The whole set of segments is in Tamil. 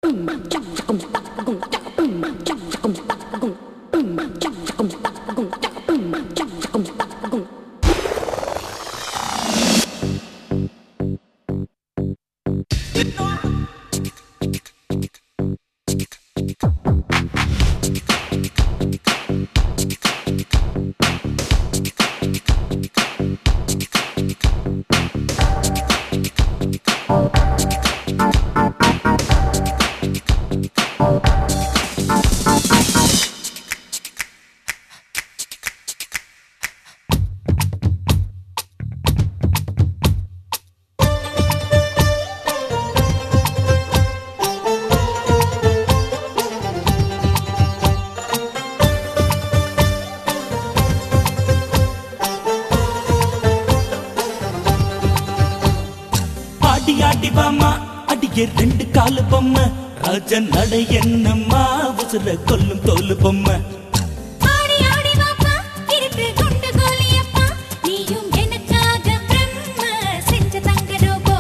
ஆடி ஆடி வாமா அடிய ரெண்டு காலு பொம்மை ராஜன் நடை என்னம்மா உசுர கொல்லும் தோலு பொம்மை ஆடி ஆடி வாப்பா இருக்கு குண்டு கோலியப்பா நீயும் எனக்காக பிரம்ம செஞ்ச தங்க ரோபோ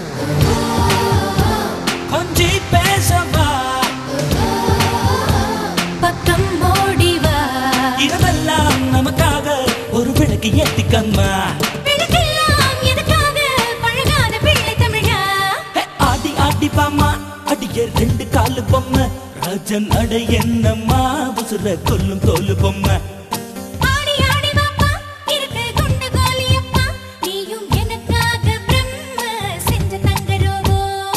கொஞ்சி பேசவா பக்கம் ஓடி வா இரவெல்லாம் நமக்காக ஒரு விளக்கு ஏத்திக்கம்மா விளக்கெல்லாம் எதுக்காக பழகாத பிள்ளை தமிழா ஹே, ஆடி ஆடி வாமா அடிய ரெண்டு காலு பொம்மை ராஜன் நடை என்னம்மா உசுர கொல்லும் தோலு பொம்மை ஆடி ஆடி வாப்பா இருக்கு குண்டு கோலியப்பா நீயும் எனக்காக பிரம்ம செஞ்ச தங்க ரோபோ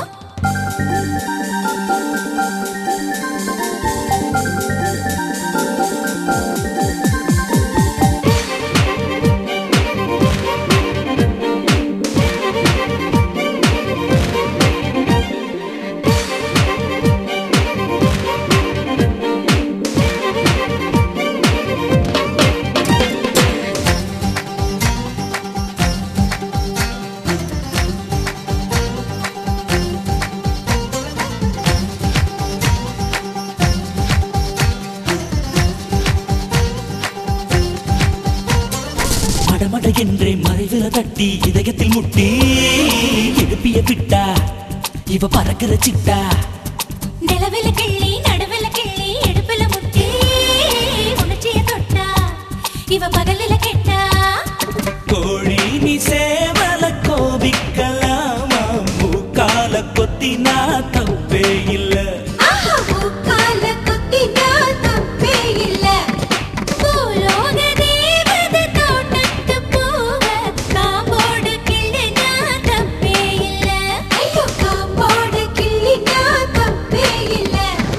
மடமட என்றே மறைவில தட்டி இதயத்தில் முட்டி எழுப்பிய விட்டா இவ பறக்கிற சிட்டா நிலவில கிள்ளி நடுவில கிள்ளி இடுப்புல முட்டி உணர்ச்சிய தொட்டா இவ பகலில கெட்டா கோழி நீ சேவல கோபிக்கலாமா மூக்கால கொத்தினா தப்பே இல்ல ஆஹா பூக்கால குத்தினா தப்பே இல்ல பூலோக தேவதை தோட்டத்து பூவ காம்போடு கிள்ளினா தப்பே இல்ல ஐயோ காம்போடு கிள்ளினா தப்பே இல்ல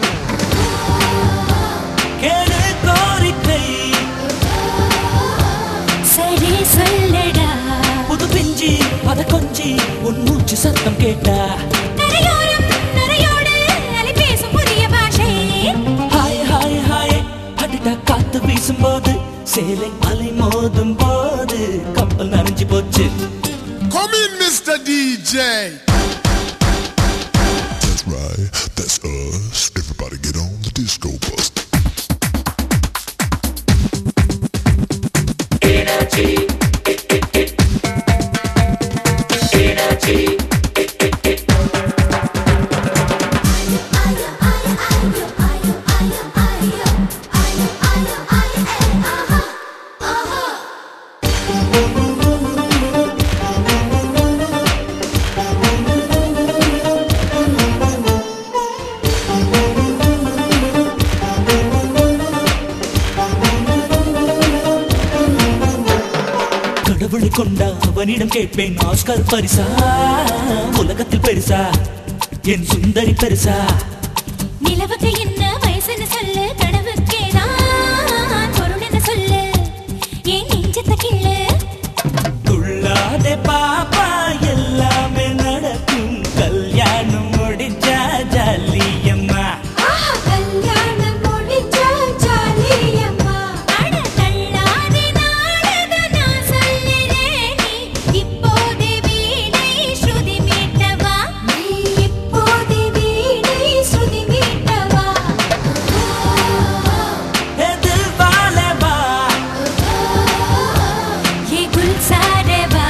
கேடு கோரிக்கை சரி சொல்லடா புது பிஞ்சி அத கொஞ்சி உன் மூச்சு சத்தம் கேட்டா கரையோரம் நரையோடு அலை பேசும் புதிய பாஷை ஹாய் ஹாய் ஹாய் அடிடா காத்து வீசும்போது சேலை அலை மோதும் போது கப்பல் நனைஞ்சு போச்சு Come in, Mr. DJ. That's right, that's us. Everybody get on the disco bus. கடவுளை கொண்டா அவனிடம் கேட்பேன் ஆஸ்கர் பரிசா உலகத்தில் பெருசா என் சுந்தரி பெருசா நிலவுக்கு